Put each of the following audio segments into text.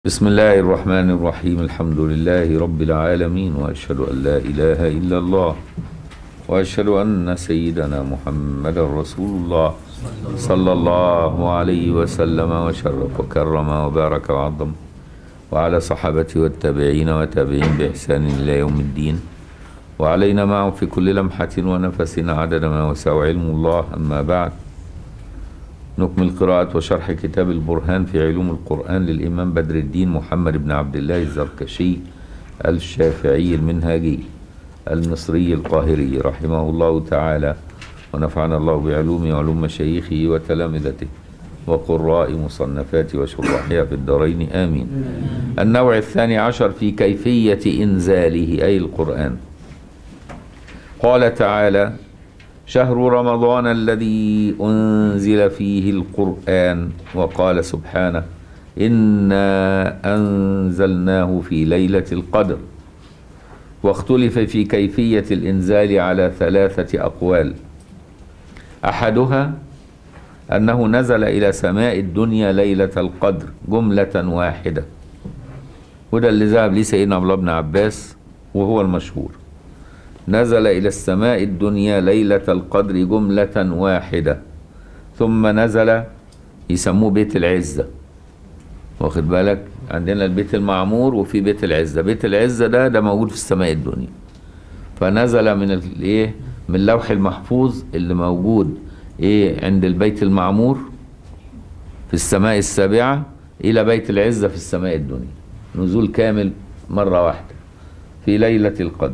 بسم الله الرحمن الرحيم الحمد لله رب العالمين واشهد ان لا اله الا الله واشهد ان سيدنا محمد رسول الله صلى الله عليه وسلم وشرف وكرم وبارك وعظم وعلى صحابته والتابعين وتابعين باحسان الى يوم الدين وعلينا معه في كل لمحه ونفس عدد ما وسع علم الله اما بعد نكمل قراءة وشرح كتاب البرهان في علوم القرآن للإمام بدر الدين محمد بن عبد الله الزركشي الشافعي المنهاجي المصري القاهري رحمه الله تعالى ونفعنا الله بعلومه وعلوم مشايخه وتلامذته وقراء مصنفاته وشراحها في الدارين آمين النوع الثاني عشر في كيفية إنزاله أي القرآن قال تعالى شهر رمضان الذي أنزل فيه القرآن وقال سبحانه إنا أنزلناه في ليلة القدر واختلف في كيفية الإنزال على ثلاثة أقوال أحدها أنه نزل إلى سماء الدنيا ليلة القدر جملة واحدة وده اللي ذهب ليه سيدنا عبد الله بن عباس وهو المشهور نزل إلى السماء الدنيا ليلة القدر جملة واحدة ثم نزل يسموه بيت العزة واخد بالك عندنا البيت المعمور وفي بيت العزة بيت العزة ده ده موجود في السماء الدنيا فنزل من الايه من اللوح المحفوظ اللي موجود ايه عند البيت المعمور في السماء السابعة إلى بيت العزة في السماء الدنيا نزول كامل مرة واحدة في ليلة القدر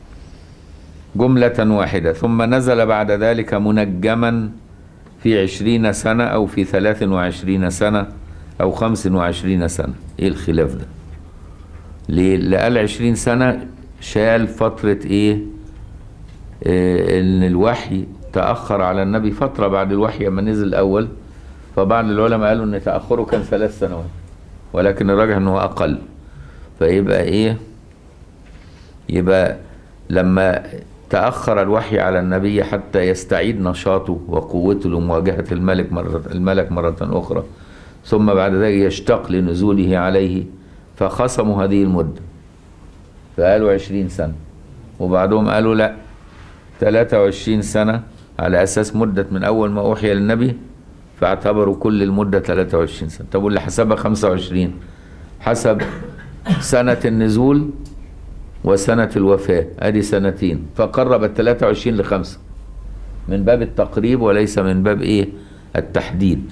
جملة واحدة ثم نزل بعد ذلك منجما في عشرين سنة أو في ثلاث وعشرين سنة أو خمس وعشرين سنة إيه الخلاف ده ليه لقال عشرين سنة شال فترة إيه, إيه إن الوحي تأخر على النبي فترة بعد الوحي لما نزل الأول فبعض العلماء قالوا إن تأخره كان ثلاث سنوات ولكن الراجح إنه أقل فيبقى إيه يبقى لما تأخر الوحي على النبي حتى يستعيد نشاطه وقوته لمواجهة الملك مرة الملك مرة أخرى ثم بعد ذلك يشتاق لنزوله عليه فخصموا هذه المدة فقالوا عشرين سنة وبعدهم قالوا لا 23 سنة على أساس مدة من أول ما أوحي للنبي فاعتبروا كل المدة 23 سنة طب واللي حسبها 25 حسب سنة النزول وسنة الوفاة ادي سنتين فقرب ال 23 لخمسة من باب التقريب وليس من باب ايه التحديد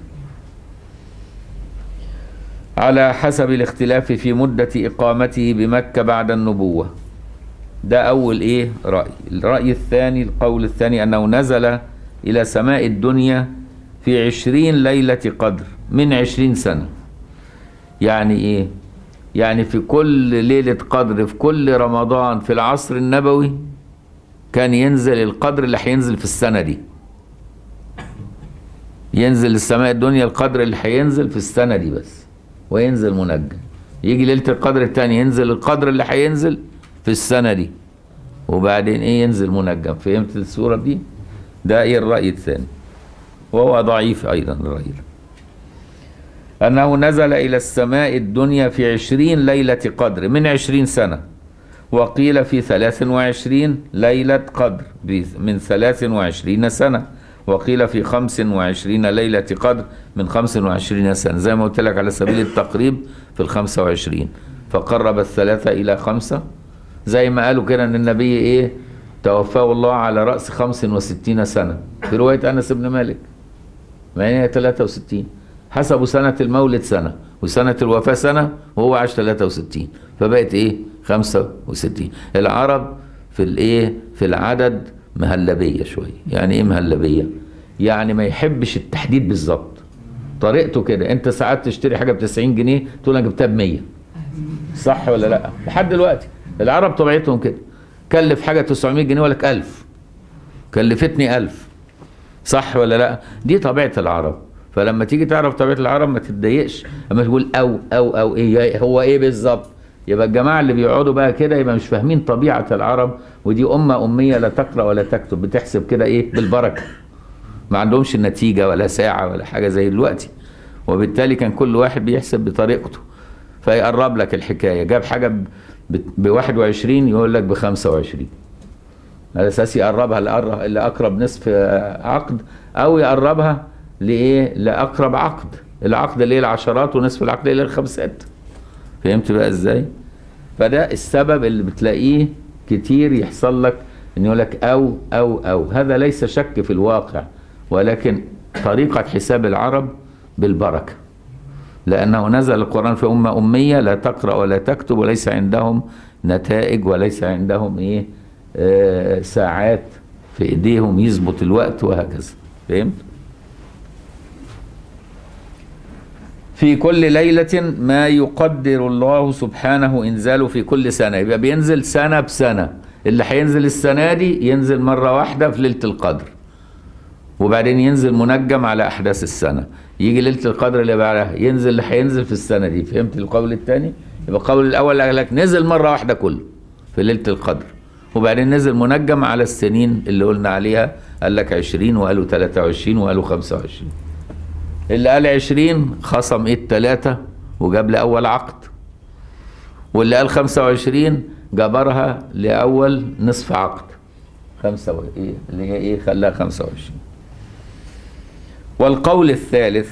على حسب الاختلاف في مدة إقامته بمكة بعد النبوة ده أول إيه رأي الرأي الثاني القول الثاني أنه نزل إلى سماء الدنيا في عشرين ليلة قدر من عشرين سنة يعني إيه يعني في كل ليلة قدر في كل رمضان في العصر النبوي كان ينزل القدر اللي هينزل في السنة دي ينزل السماء الدنيا القدر اللي هينزل في السنة دي بس وينزل منجم يجي ليلة القدر الثاني ينزل القدر اللي هينزل في السنة دي وبعدين ايه ينزل منجم فهمت الصورة دي ده ايه الرأي الثاني وهو ضعيف ايضا الرأي ده أنه نزل إلى السماء الدنيا في عشرين ليلة قدر من عشرين سنة وقيل في ثلاث وعشرين ليلة قدر من ثلاث وعشرين سنة وقيل في خمس وعشرين ليلة قدر من خمس وعشرين سنة زي ما قلت لك على سبيل التقريب في الخمسة وعشرين فقرب الثلاثة إلى خمسة زي ما قالوا كده أن النبي إيه توفاه الله على رأس خمس وستين سنة في رواية أنس بن مالك ما هي 63 حسبوا سنة المولد سنة وسنة الوفاة سنة وهو عاش 63 فبقت ايه 65 العرب في الايه في العدد مهلبية شوية يعني ايه مهلبية يعني ما يحبش التحديد بالظبط طريقته كده انت ساعات تشتري حاجة ب 90 جنيه تقول انا جبتها ب 100 صح ولا لا لحد دلوقتي العرب طبيعتهم كده كلف حاجة 900 جنيه ولك 1000 كلفتني 1000 صح ولا لا دي طبيعة العرب فلما تيجي تعرف طبيعه العرب ما تتضايقش اما تقول او او او ايه هو ايه بالظبط يبقى الجماعه اللي بيقعدوا بقى كده يبقى مش فاهمين طبيعه العرب ودي امه اميه لا تقرا ولا تكتب بتحسب كده ايه بالبركه ما عندهمش النتيجه ولا ساعه ولا حاجه زي دلوقتي وبالتالي كان كل واحد بيحسب بطريقته فيقرب لك الحكايه جاب حاجه ب 21 يقول لك ب 25 على اساس يقربها لأقرب- لاقرب نصف عقد او يقربها لايه لاقرب عقد العقد اللي هي العشرات ونصف العقد اللي هي الخمسات فهمت بقى ازاي فده السبب اللي بتلاقيه كتير يحصل لك ان يقول لك او او او هذا ليس شك في الواقع ولكن طريقة حساب العرب بالبركة لأنه نزل القرآن في أمة أمية لا تقرأ ولا تكتب وليس عندهم نتائج وليس عندهم إيه آه ساعات في إيديهم يظبط الوقت وهكذا فهمت؟ في كل ليلة ما يقدر الله سبحانه إنزاله في كل سنة يبقى بينزل سنة بسنة اللي هينزل السنة دي ينزل مرة واحدة في ليلة القدر وبعدين ينزل منجم على أحداث السنة يجي ليلة القدر اللي بعدها ينزل اللي هينزل في السنة دي فهمت القول الثاني يبقى القول الأول قال لك نزل مرة واحدة كله في ليلة القدر وبعدين نزل منجم على السنين اللي قلنا عليها قال لك 20 وقالوا 23 وقالوا 25 اللي قال 20 خصم ايه التلاتة وجاب لأول عقد واللي قال 25 جبرها لأول نصف عقد خمسة و... ايه اللي هي ايه خلاها 25 والقول الثالث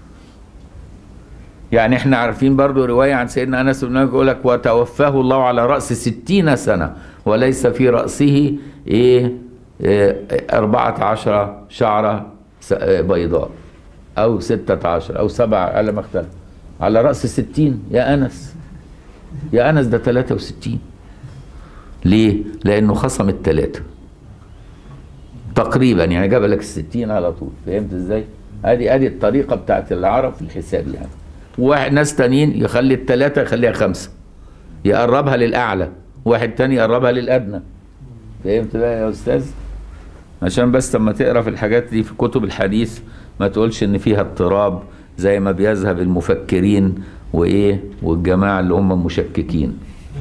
يعني احنا عارفين برضو رواية عن سيدنا أنس بن مالك يقول لك وتوفاه الله على رأس ستين سنة وليس في رأسه ايه, إيه أربعة عشر شعرة س- آه، بيضاء أو ستة عشر أو سبعة على ما اختلف على رأس ستين يا أنس يا أنس ده تلاتة وستين ليه؟ لأنه خصم التلاتة تقريبا يعني جاب لك الستين على طول فهمت ازاي؟ ادي ادي الطريقة بتاعت العرب في الحساب يعني واحد ناس تانيين يخلي التلاتة يخليها خمسة يقربها للأعلى واحد تاني يقربها للأدنى فهمت بقى يا أستاذ؟ عشان بس لما تقرا في الحاجات دي في كتب الحديث ما تقولش ان فيها اضطراب زي ما بيذهب المفكرين وايه والجماعه اللي هم مشككين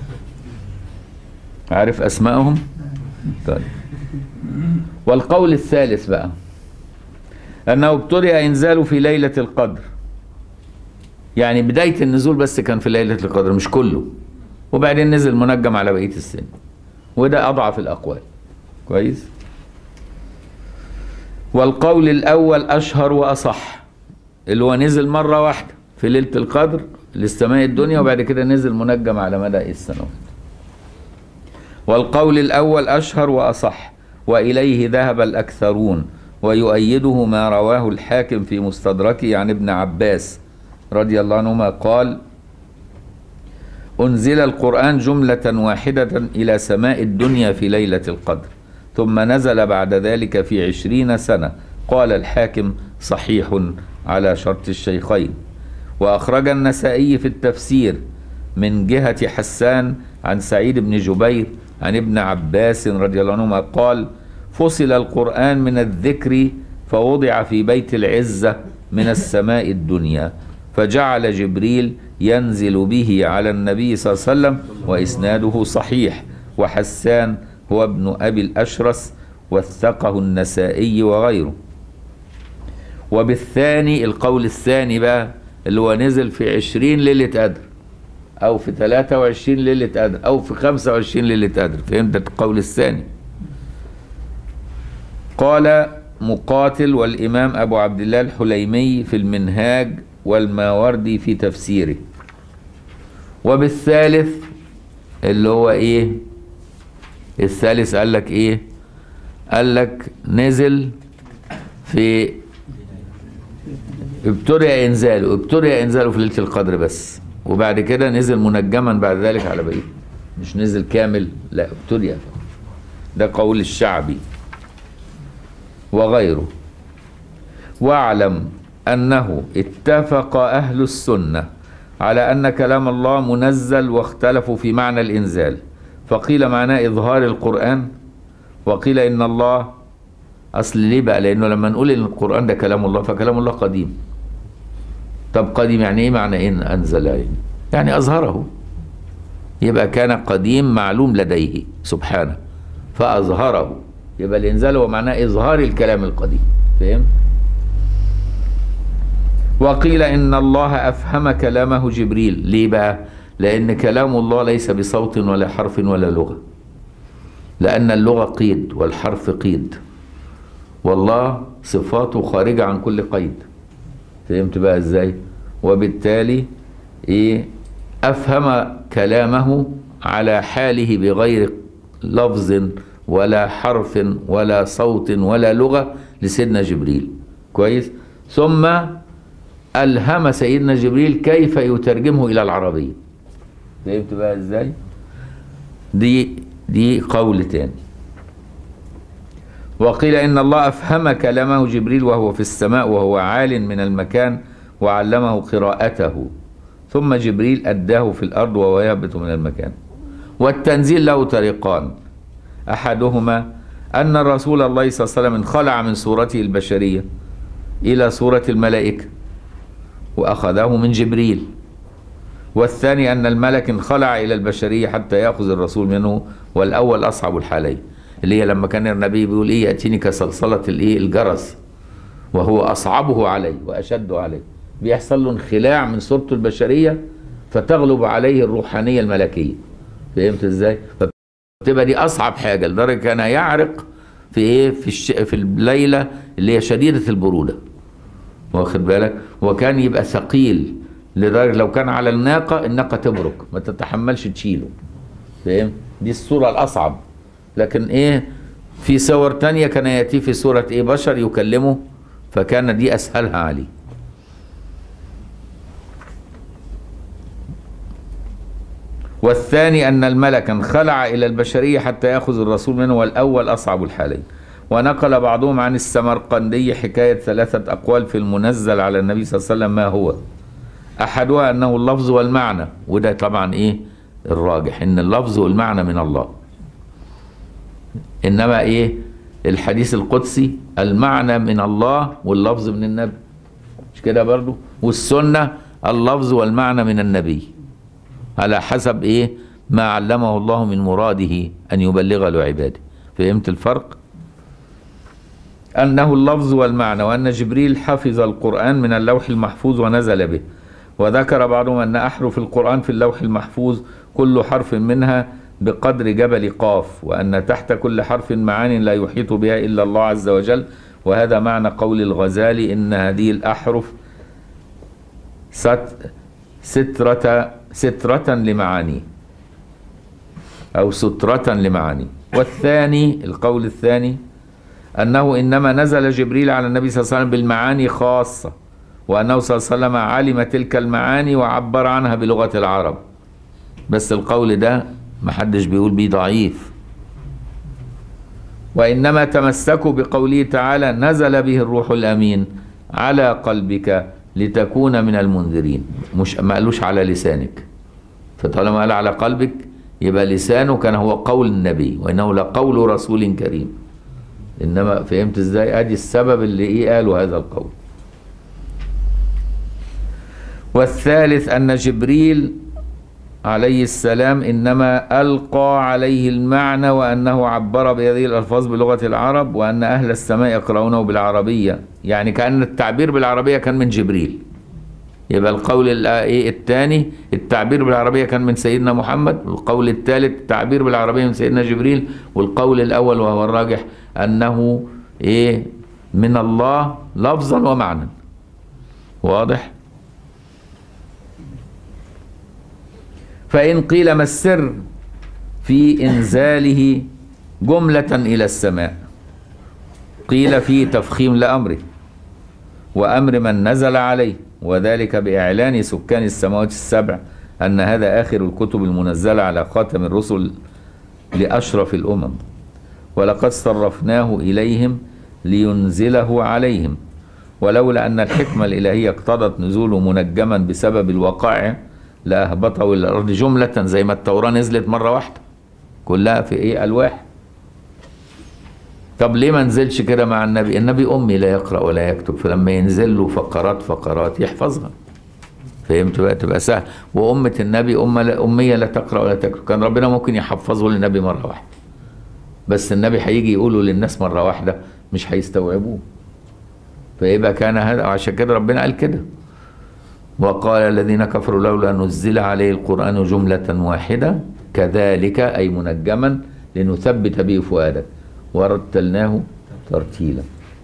عارف اسمائهم طيب والقول الثالث بقى انه ابتدأ انزاله في ليله القدر يعني بدايه النزول بس كان في ليله القدر مش كله وبعدين نزل منجم على بقيه السن وده اضعف الاقوال كويس والقول الأول أشهر وأصح اللي هو نزل مرة واحدة في ليلة القدر للسماء الدنيا وبعد كده نزل منجم على مدى السنوات والقول الأول أشهر وأصح وإليه ذهب الأكثرون ويؤيده ما رواه الحاكم في مستدركه عن ابن عباس رضي الله عنهما قال أنزل القرآن جملة واحدة إلى سماء الدنيا في ليلة القدر ثم نزل بعد ذلك في عشرين سنة قال الحاكم صحيح على شرط الشيخين وأخرج النسائي في التفسير من جهة حسان عن سعيد بن جبير عن ابن عباس رضي الله عنهما قال فصل القرآن من الذكر فوضع في بيت العزة من السماء الدنيا فجعل جبريل ينزل به على النبي صلى الله عليه وسلم وإسناده صحيح وحسان هو ابن أبي الأشرس وثقه النسائي وغيره وبالثاني القول الثاني بقى اللي هو نزل في عشرين ليلة قدر أو في 23 ليلة قدر أو في 25 ليلة قدر فهمت القول الثاني قال مقاتل والإمام أبو عبد الله الحليمي في المنهاج والماوردي في تفسيره وبالثالث اللي هو إيه الثالث قال لك إيه قال لك نزل في ابتدأ إنزاله ابتدأ إنزاله في ليلة القدر بس وبعد كده نزل منجما بعد ذلك على بقيه مش نزل كامل لا ابتدأ ده قول الشعبي وغيره واعلم أنه اتفق أهل السنة على أن كلام الله منزل واختلفوا في معنى الإنزال فقيل معناه إظهار القرآن وقيل إن الله أصل ليه بقى لأنه لما نقول إن القرآن ده كلام الله فكلام الله قديم طب قديم يعني إيه معنى إن أنزل يعني يعني أظهره يبقى كان قديم معلوم لديه سبحانه فأظهره يبقى الإنزال هو معناه إظهار الكلام القديم فهم؟ وقيل إن الله أفهم كلامه جبريل ليه بقى لأن كلام الله ليس بصوت ولا حرف ولا لغة لأن اللغة قيد والحرف قيد والله صفاته خارجة عن كل قيد فهمت بقى ازاي وبالتالي ايه افهم كلامه على حاله بغير لفظ ولا حرف ولا صوت ولا لغة لسيدنا جبريل كويس ثم ألهم سيدنا جبريل كيف يترجمه إلى العربية فهمت بقى ازاي دي دي قول تاني وقيل إن الله أفهم كلامه جبريل وهو في السماء وهو عال من المكان وعلمه قراءته ثم جبريل أداه في الأرض وهو يهبط من المكان والتنزيل له طريقان أحدهما أن الرسول الله صلى الله عليه وسلم انخلع من صورته البشرية إلى صورة الملائكة وأخذه من جبريل والثاني أن الملك انخلع إلى البشرية حتى يأخذ الرسول منه والأول أصعب الحالين اللي هي لما كان النبي بيقول إيه يأتيني كصلصلة الإيه الجرس وهو أصعبه عليه وأشد عليه بيحصل له انخلاع من صورته البشرية فتغلب عليه الروحانية الملكية فهمت إزاي؟ فتبقى دي أصعب حاجة لدرجة كان يعرق في إيه في الش... في الليلة اللي هي شديدة البرودة واخد بالك وكان يبقى ثقيل لدرجة لو كان على الناقة الناقة تبرك ما تتحملش تشيله فاهم دي الصورة الأصعب لكن إيه في صور تانية كان يأتي في صورة إيه بشر يكلمه فكان دي أسهلها عليه والثاني أن الملك انخلع إلى البشرية حتى يأخذ الرسول منه والأول أصعب الحالين ونقل بعضهم عن السمرقندي حكاية ثلاثة أقوال في المنزل على النبي صلى الله عليه وسلم ما هو أحدها أنه اللفظ والمعنى وده طبعا إيه الراجح إن اللفظ والمعنى من الله إنما إيه الحديث القدسي المعنى من الله واللفظ من النبي مش كده برضو والسنة اللفظ والمعنى من النبي على حسب إيه ما علمه الله من مراده أن يبلغ لعباده فهمت الفرق أنه اللفظ والمعنى وأن جبريل حفظ القرآن من اللوح المحفوظ ونزل به وذكر بعضهم أن أحرف القرآن في اللوح المحفوظ كل حرف منها بقدر جبل قاف وأن تحت كل حرف معان لا يحيط بها إلا الله عز وجل وهذا معنى قول الغزالي إن هذه الأحرف ست سترة سترة لمعانيه أو سترة لمعانيه والثاني القول الثاني أنه إنما نزل جبريل على النبي صلى الله عليه وسلم بالمعاني خاصة وأنه صلى الله عليه وسلم علم تلك المعاني وعبر عنها بلغة العرب بس القول ده محدش بيقول بيه ضعيف وإنما تمسكوا بقوله تعالى نزل به الروح الأمين على قلبك لتكون من المنذرين مش ما قالوش على لسانك فطالما قال على قلبك يبقى لسانه كان هو قول النبي وإنه لقول رسول كريم إنما فهمت إزاي أدي السبب اللي إيه قالوا هذا القول والثالث أن جبريل عليه السلام إنما ألقى عليه المعنى وأنه عبر بهذه الألفاظ بلغة العرب وأن أهل السماء يقرؤونه بالعربية يعني كأن التعبير بالعربية كان من جبريل يبقى القول الثاني التعبير بالعربية كان من سيدنا محمد والقول الثالث التعبير بالعربية من سيدنا جبريل والقول الأول وهو الراجح أنه إيه من الله لفظا ومعنى واضح فإن قيل ما السر في إنزاله جملة إلى السماء قيل فيه تفخيم لأمره وأمر من نزل عليه وذلك بإعلان سكان السماوات السبع أن هذا آخر الكتب المنزلة على خاتم الرسل لأشرف الأمم ولقد صرفناه إليهم لينزله عليهم ولولا أن الحكمة الإلهية اقتضت نزوله منجما بسبب الوقائع لأهبطه إلى الأرض جملة زي ما التوراة نزلت مرة واحدة كلها في إيه ألواح طب ليه ما نزلش كده مع النبي النبي أمي لا يقرأ ولا يكتب فلما ينزل له فقرات فقرات يحفظها فهمت بقى تبقى سهل وأمة النبي أمة أمية لا تقرأ ولا تكتب كان ربنا ممكن يحفظه للنبي مرة واحدة بس النبي هيجي يقوله للناس مرة واحدة مش هيستوعبوه فيبقى كان هذا عشان كده ربنا قال كده وقال الذين كفروا لولا نزل عليه القرآن جملة واحدة كذلك أي منجما لنثبت به فؤادك ورتلناه ترتيلا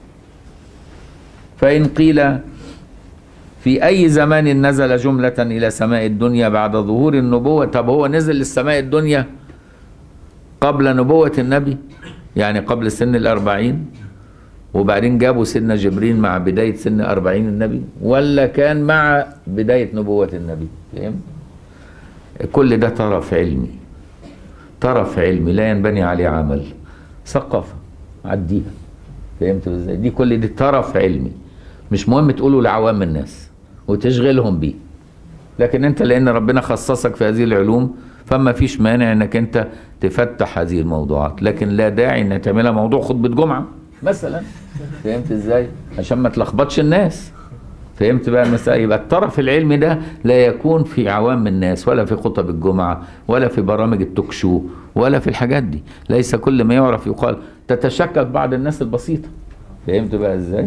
فإن قيل في أي زمان نزل جملة إلى سماء الدنيا بعد ظهور النبوة طب هو نزل للسماء الدنيا قبل نبوة النبي يعني قبل سن الأربعين وبعدين جابوا سن جبريل مع بداية سن أربعين النبي ولا كان مع بداية نبوة النبي فهم؟ كل ده طرف علمي طرف علمي لا ينبني عليه عمل ثقافة عديها فهمت ازاي دي كل دي طرف علمي مش مهم تقوله لعوام الناس وتشغلهم بيه لكن انت لان ربنا خصصك في هذه العلوم فما فيش مانع انك انت تفتح هذه الموضوعات لكن لا داعي انك تعملها موضوع خطبة جمعة مثلا فهمت ازاي عشان ما تلخبطش الناس فهمت بقى المسألة يبقى الطرف العلمي ده لا يكون في عوام الناس ولا في خطب الجمعة ولا في برامج التوك شو ولا في الحاجات دي ليس كل ما يعرف يقال تتشكك بعض الناس البسيطة فهمت بقى ازاي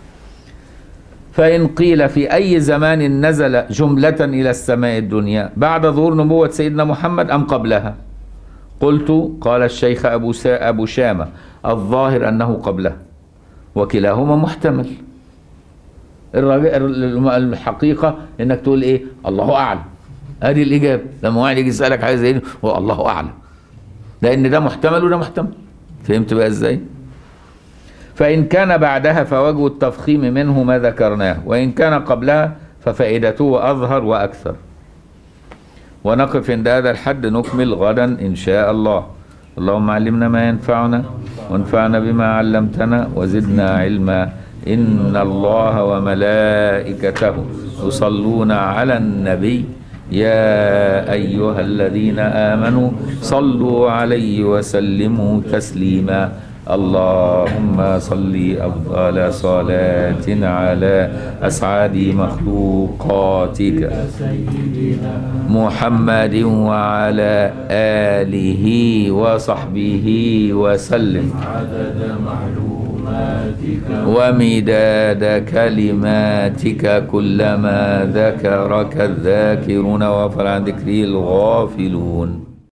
فإن قيل في أي زمان نزل جملة إلى السماء الدنيا بعد ظهور نبوة سيدنا محمد أم قبلها قلت قال الشيخ أبو, سا أبو شامة الظاهر أنه قبلها وكلاهما محتمل الحقيقة انك تقول ايه الله اعلم هذه الاجابة لما واحد يجي يسألك حاجة زي دي هو الله اعلم لان ده محتمل وده محتمل فهمت بقى ازاي فان كان بعدها فوجه التفخيم منه ما ذكرناه وان كان قبلها ففائدته اظهر واكثر ونقف عند هذا الحد نكمل غدا ان شاء الله اللهم علمنا ما ينفعنا وانفعنا بما علمتنا وزدنا علما إن الله وملائكته يصلون على النبي يا أيها الذين آمنوا صلوا عليه وسلموا تسليما اللهم صل أفضل صلاة على أسعد مخلوقاتك محمد وعلى آله وصحبه وسلم عدد معلوماتك ومداد كلماتك كلما ذكرك الذاكرون وغفل عن ذكره الغافلون